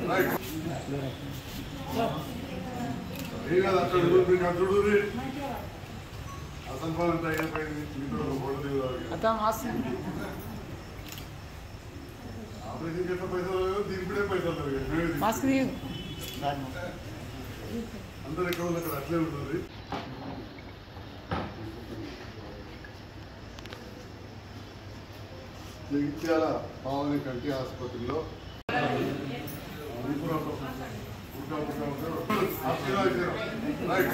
ఏం కాదు అక్కడ చూడు, మీకు అక్కడ చూడు అసలు పని అంతా అయిపోయింది మీకు ఒక ఫోటో దిగుదాం आता मास्क ఆపరేషన్ చేసిన పైసలు లేవు, దీనికి కూడా పైసలు లేవు ఇక. మేమే తీసుకుంటాం. मास्क दिए అందరు ఎక్కడ వాళ్ళు అక్కడ అట్లే ఉంటుంది జగిత్యాల పావని కంటి ఆసుపత్రిలో ఉడుకురా ఉడుకురా ఉడుకురా. ఆశీర్వాదం చేయండి. రైట్.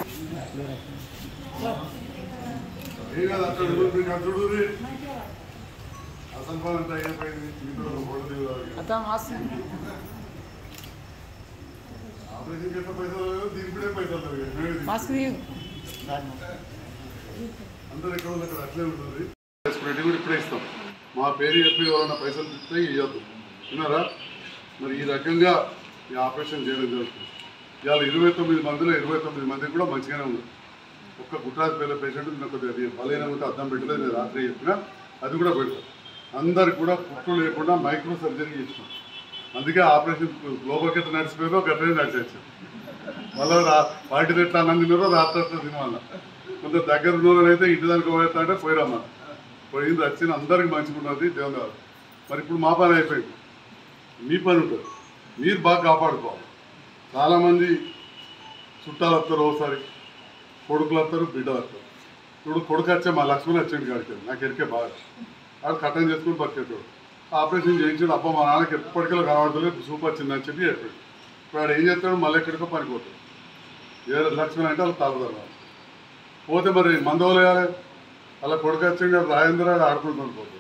ఏం కాదు అక్కడ చూడు, మీకు అక్కడ చూడు అసలు పని అంతా అయిపోయింది మీకు ఒక ఫోటో దిగుదాం ఇక. आता मास्क ఆపరేషన్ చేసిన పైసలు లేవు, దీనికి కూడా పైసలు లేవు ఇక. మేమే తీసుకుంటాం. मास्क दिए అందరు ఎక్కడ వాళ్ళు అక్కడ అట్లే ఉంటుంది రెస్పిరేటివ్ కూడా ఇప్పుడే ఇస్తాం మా పేరు చెప్పి ఎవరైనా పైసలు ఇస్తే ఇవ్వద్దు విన్నారా మరి ఈ రకంగా ఈ ఆపరేషన్ చేయడం జరుగుతుంది ఇవాళ ఇరవై తొమ్మిది మందిలో ఇరవై తొమ్మిది మంది కూడా మంచిగానే ఉంది ఒక్క గుట్రాజ్ పేద పేషెంట్ నిన్న కొద్దిగా అది బలహీనం ఉంటే అర్థం పెట్టలేదు నేను రాత్రి చెప్పినా అది కూడా పెడతాం అందరికి కూడా పుట్లు లేకుండా మైక్రో సర్జరీ చేసినాం అందుకే ఆపరేషన్ గ్లోబల్ కింద నడిచిపోయిందో గట్లనే నడిచేసాం మళ్ళీ రా వాటి ఎట్లా అన్నం తిన్నారో రాత్రి అట్లా తినమన్నా కొంత దగ్గర ఉన్న అయితే ఇంటి దానికి పోయేస్తా అంటే పోయిరమ్మా పోయింది వచ్చిన అందరికి మంచిగా ఉన్నది దేవుని గారు మరి ఇప్పుడు మా పని అయిపోయింది మీ పని ఉంటుంది మీరు బాగా కాపాడుకోవాలి చాలామంది చుట్టాలు వస్తారు ఒకసారి కొడుకులు వస్తారు బిడ్డలు వస్తారు ఇప్పుడు కొడుకు వచ్చే మా లక్ష్మణ్ వచ్చాడు కాడికి నాకు ఎరికే బాగా ఆడు కట్టం చేసుకుని బతికేటాడు ఆపరేషన్ చేయించాడు అబ్బా మా నాన్నకి ఎప్పటికీ కనబడలేదు సూప్ వచ్చింది అని చెప్పి చెప్పాడు ఇప్పుడు ఆడు ఏం చేస్తాడు మళ్ళీ ఎక్కడికో పనిపోతాడు ఏ లక్ష్మణ్ అంటే వాళ్ళు తాగుతారు పోతే మరి మందు వదిలేయాలి అలా కొడుకు వచ్చింది రాజేంద్ర ఆడు ఆడుకుంటాడు పోతాడు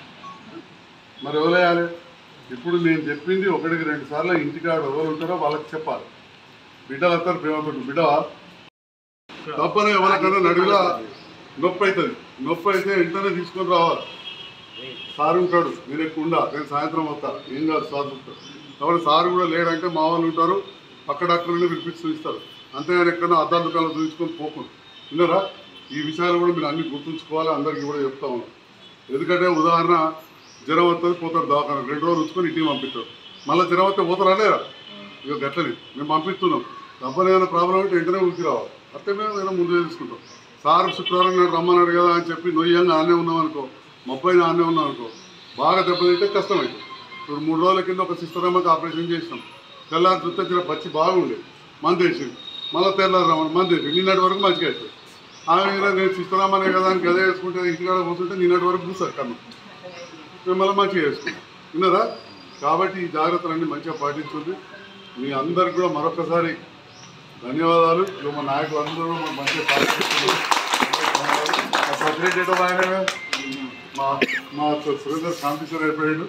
మరి వదిలేయాలి ఇప్పుడు నేను చెప్పింది ఒకటికి రెండు సార్లు ఇంటికాడ ఎవరు ఉంటారో వాళ్ళకి చెప్పాలి బిడ్డలు వస్తారు ప్రేమతో బిడ్డవా తప్పనే ఎవరికైనా నడుగులా నొప్పి అవుతుంది నొప్పి అయితే వెంటనే తీసుకొని రావాలి సార్ ఉంటాడు మీరు ఎక్కువ ఉండా నేను సాయంత్రం వస్తా ఏం కాదు సార్ ఉంటాడు కాబట్టి సార్ కూడా లేడంటే మా వాళ్ళు ఉంటారు పక్క డాక్టర్ని పిలిపించి ఇస్తారు అంతేగాని ఎక్కడో అద్దాల దుకాణాలు చూపించుకొని పోకుండా విన్నారా ఈ విషయాలు కూడా మీరు అన్ని గుర్తుంచుకోవాలి అందరికీ కూడా చెప్తా ఉన్నాం ఎందుకంటే ఉదాహరణ జ్వరం వస్తుంది పోతారు దవాఖాన రెండు రోజులు ఉంచుకొని ఇంటికి పంపిస్తారు మళ్ళీ జ్వరం వస్తే పోతారా లేరా ఇక గట్లని మేము పంపిస్తున్నాం డబ్బులు ఏమైనా ప్రాబ్లం ఉంటే వెంటనే ఉరికి రావాలి అట్టే మేము ఏదైనా ముందు తీసుకుంటాం సార్ శుక్రవారం నాడు రమ్మన్నాడు కదా అని చెప్పి నొయ్యంగా ఆనే ఉన్నాం అనుకో ముప్పై ఆనే ఉన్నాం అనుకో బాగా దెబ్బతింటే కష్టమైంది ఇప్పుడు మూడు రోజుల కింద ఒక సిస్టరమ్మకి ఆపరేషన్ చేసినాం తెల్లారి చూస్తే చిన్న పచ్చి బాగుండే మంది వేసింది మళ్ళీ తెల్లారి రమ్మని మంది వేసింది నిన్నటి వరకు మంచిగా అవుతుంది ఆమె మీద నేను సిస్టరమ్మనే కదా అని గదే వేసుకుంటే ఇంటికాడ కూర్చుంటే నిన్నటి వరకు కూర్చారు కన్నా మిమ్మల్ని మంచిగా చేసుకుంటాం విన్నారా కాబట్టి ఈ జాగ్రత్తలన్నీ మంచిగా పాటించుంది మీ అందరికి కూడా మరొకసారి ధన్యవాదాలు ఇక మా నాయకులు అందరూ కూడా మంచిగా పాటిస్తున్నారు సెక్రటరీ ఆయనవే మా మా సురేందర్ కాంపిటీషన్ అయిపోయాడు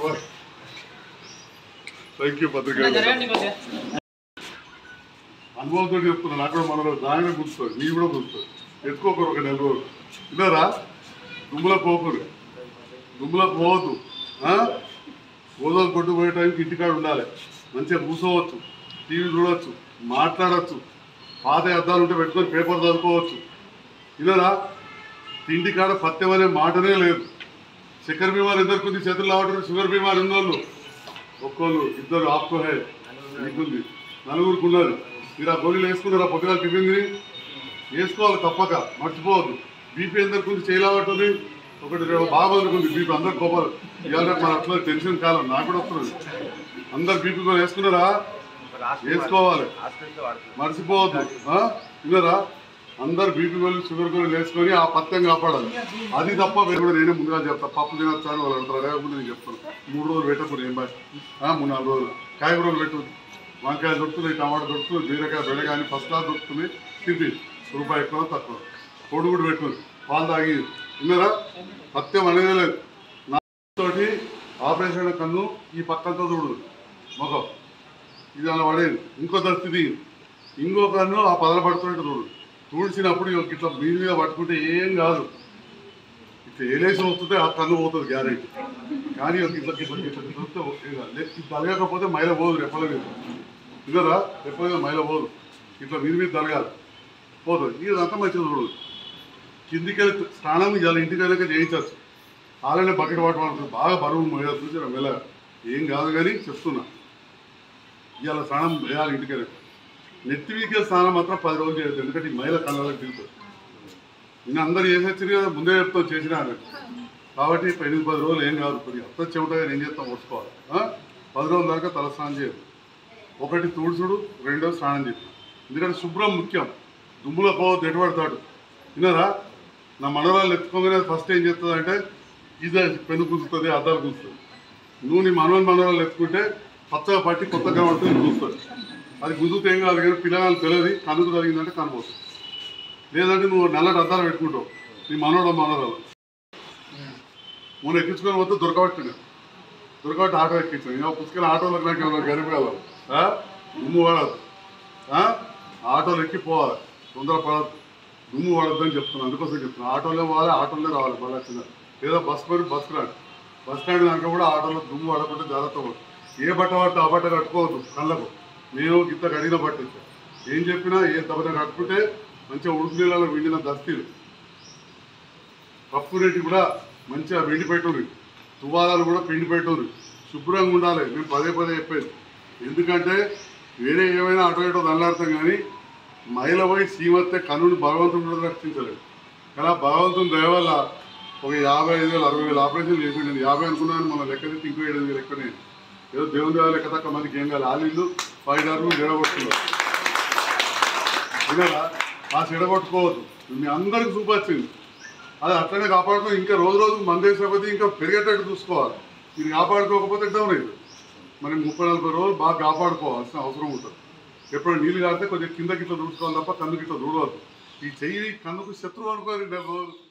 థ్యాంక్ యూ పత్రిక అనుభవంతో చెప్తున్నా నాకు కూడా మనలో దాని గుర్తుంది నీ కూడా గుర్తుంది ఎత్తుకోకరు ఒక నెల రోజులు విన్నారా దుమ్ముల పోకరు దుమ్ములో పోవద్దు గోదాలు కొట్టు పోయే టైంకి ఇంటికాడ ఉండాలి మంచిగా కూర్చోవచ్చు టీవీ చూడవచ్చు మాట్లాడవచ్చు పాత అద్దాలు ఉంటే పెట్టుకొని పేపర్ చదువుకోవచ్చు ఇదరా తిండి కాడ పత్యం అనే మాటనే లేదు చక్కెర బీమారు ఇద్దరికి ఉంది చేతులు రావడం షుగర్ బీమారు ఉన్నోళ్ళు ఒక్కోళ్ళు ఇద్దరు ఆపుకోహే మీకుంది నలుగురికి ఉన్నారు మీరు ఆ గోళీలు వేసుకున్నారా పొద్దుగా టిఫిన్ తిని వేసుకోవాలి తప్పక మర్చిపోవద్దు బీపీ ఎందరికి ఉంది చేయలేవట్టుంది ఒకటి రెండు బాగా మందికి ఉంది బీపీ అందరు కోపాలు ఇవాళ మన అట్లా టెన్షన్ కాలం నాకు కూడా వస్తుంది అందరు బీపీ కూడా వేసుకున్నారా వేసుకోవాలి మర్చిపోవద్దు ఆ? విన్నారా అందరు బీపీ గోళీలు షుగర్ గోళీలు వేసుకొని ఆ పత్యం కాపాడాలి అది తప్ప వేరే కూడా నేనే ముందుగా చెప్తా పప్పు తినొచ్చా అని వాళ్ళు అంటారు లేకపోతే నేను చెప్తాను మూడు రోజులు పెట్టకూడదు ఏం బాయ్ ఆ, మూడు నాలుగు రోజులు కాయగూరలు పెట్టు వంకాయ దొరుకుతుంది టమాటా దొరుకుతుంది బీరకాయ బెండకాయ అని ఫస్ట్ క్లాస్ దొరుకుతుంది తిప్పి రూపాయి ఎక్కువ తక్కువ పొడి కూడా పెట్టుకుంది పాలు తాగి విన్నారా పత్యం అనేది లేదు నా తోటి ఆపరేషన్ కన్ను ఈ పక్కంతా చూడు ముఖం ఇది అలా పడేది ఇంకో దస్తి ఇంకో కన్ను ఆ పదల పడుతుంటే చూడు తుడిచినప్పుడు ఇక ఇట్లా మీద మీద పట్టుకుంటే ఏం కాదు ఇట్లా ఏలేసి వస్తుంటే ఆ కన్ను పోతుంది గ్యారెంటీ కానీ ఒక ఇట్లా ఇట్లా ఇట్లా ఇట్లా వస్తే ఓకే కాదు. లే- ఇది తలగకపోతే మైల పోదు రెప్పల మీద ఇదరా రెప్పల మీద మైల పోదు ఇట్లా మీద మీద తలగాలి పోతుంది ఇదంతా మంచిగా చూడదు కిందికి వెళ్ళి స్నానం ఇవాళ ఇంటికి వెళ్ళక చేయించవచ్చు అలానే బకెట్ వాటర్ వాడుతుంది బాగా బరువు మోయాలి చూసారా మెల్ల ఏం కాదు కానీ చెప్తున్నా ఇవాళ స్నానం వేయాలి ఇంటికి నెత్తి వీకే స్నానం మాత్రం పది రోజులు చేయొద్దు ఎందుకంటే ఈ మహిళ కళ్ళకి దిగుతుంది నేను అందరు చేసేచ్చింది కదా ముందే చెప్తాం చేసినా అని కాబట్టి ఇప్పుడు ఎనిమిది పది రోజులు ఏం కాదు కొద్దిగా అత్త చెమటగా ఏం చేస్తాం ఓడ్చుకోవాలి ఆ? పది రోజుల దాకా తల స్నానం చేయదు ఒకటి తుడుచుడు రెండో స్నానం చెప్పి ఎందుకంటే శుభ్రం ముఖ్యం దుమ్ములో పోవద్దు ఎటు పడతాడు విన్నారా నా మనవరాలు ఎత్తుకోగానే ఫస్ట్ ఏం చేస్తుంది అంటే ఇదే పెన్ను గుంజుతుంది అద్దాలు గుంజుతుంది నువ్వు నీ మనవని మనవరాలు ఎత్తుకుంటే పచ్చగా పట్టి కొత్తగా ఉంటుంది గుంజుతుంది అది గుంజుతే ఏం కాదు కానీ పిల్లగాలు తెలియదు కనుకు జరిగిందంటే కనబోతుంది లేదంటే నువ్వు నల్లటి అద్దాలు పెట్టుకుంటావు నీ మనవడ మనవరాలు మొన్న ఎక్కించుకొని పోతే దొరకబట్టిన దొరకబట్టి ఆటో ఎక్కించాను ఇంకా పుస్తకాలు ఆటోలోకి నాకు ఏమైనా గరిపేయాలి దుమ్ము పడదు ఆ? ఆటోలు ఎక్కి పోవాలి తొందర పడదు దుమ్ము పడద్దని చెప్తున్నాను అందుకోసం చెప్తున్నాను ఆటోలో పోవాలి ఆటోలో రావాలి మళ్ళీ వచ్చిన లేదా బస్ పోయి బస్ రాండి బస్ స్టాండ్ దాకా కూడా ఆటోలో దుమ్ము పడకుండా జాగ్రత్త పడు ఏ బట్ట పట్ట ఆ బట్ట కట్టుకోవద్దు కళ్ళకు నేను గిత్త కడిగిన బట్ట ఇచ్చా. ఏం చెప్పినా ఏ దెబ్బన కట్టుకుంటే మంచిగా ఉడుకు నీళ్ళలో విండిన దస్తీలు పప్పు రేటు కూడా మంచిగా వెండి పెట్టుర్రి తువాలాలు కూడా పిండి పెట్టుర్రి శుభ్రంగా ఉండాలి మేము పదే పదే చెప్పేది ఎందుకంటే వేరే ఏమైనా అటో ఇటో దల్లాడతాం కానీ మహిళ పోయి సీమత్తే కన్నుని భగవంతుడు కూడా రక్షించలేదు కానీ ఆ భగవంతుని దయ వల్ల ఒక యాభై ఐదు వేలు అరవై వేలు ఆపరేషన్ చేసి నేను యాభై అనుకున్నాను మన లెక్క తీసి ఇంకో ఏడు వేలు ఎక్కువ నేను ఏదో దేవుని దేవాలి లెక్క తక్కువ మందికి ఏం కాదు ఆలీళ్ళు ఫైవ్ అరువులు జడగొట్టున్నారు విన్నారా ఆ చెడగొట్టుకోవద్దు మీ అందరికి చూపొచ్చింది అది అట్లనే కాపాడుకో ఇంకా రోజు రోజు మందేసేపతి ఇంకా పెరిగేటట్టు చూసుకోవాలి ఇది కాపాడుకోకపోతే డౌన్ అవుతుంది మరి ముప్పై నలభై రోజులు బాగా కాపాడుకోవాల్సిన అవసరం ఉంటుంది ఎప్పుడు నీళ్ళు కాడితే కొద్దిగా కిందకి ఇట్లా దూసుకోవాలి తప్ప కన్నుకి ఇట్లా దూడవద్దు ఈ చెయ్యి కన్నుకు శత్రువు అనుకోని డెబ్బై రోజులు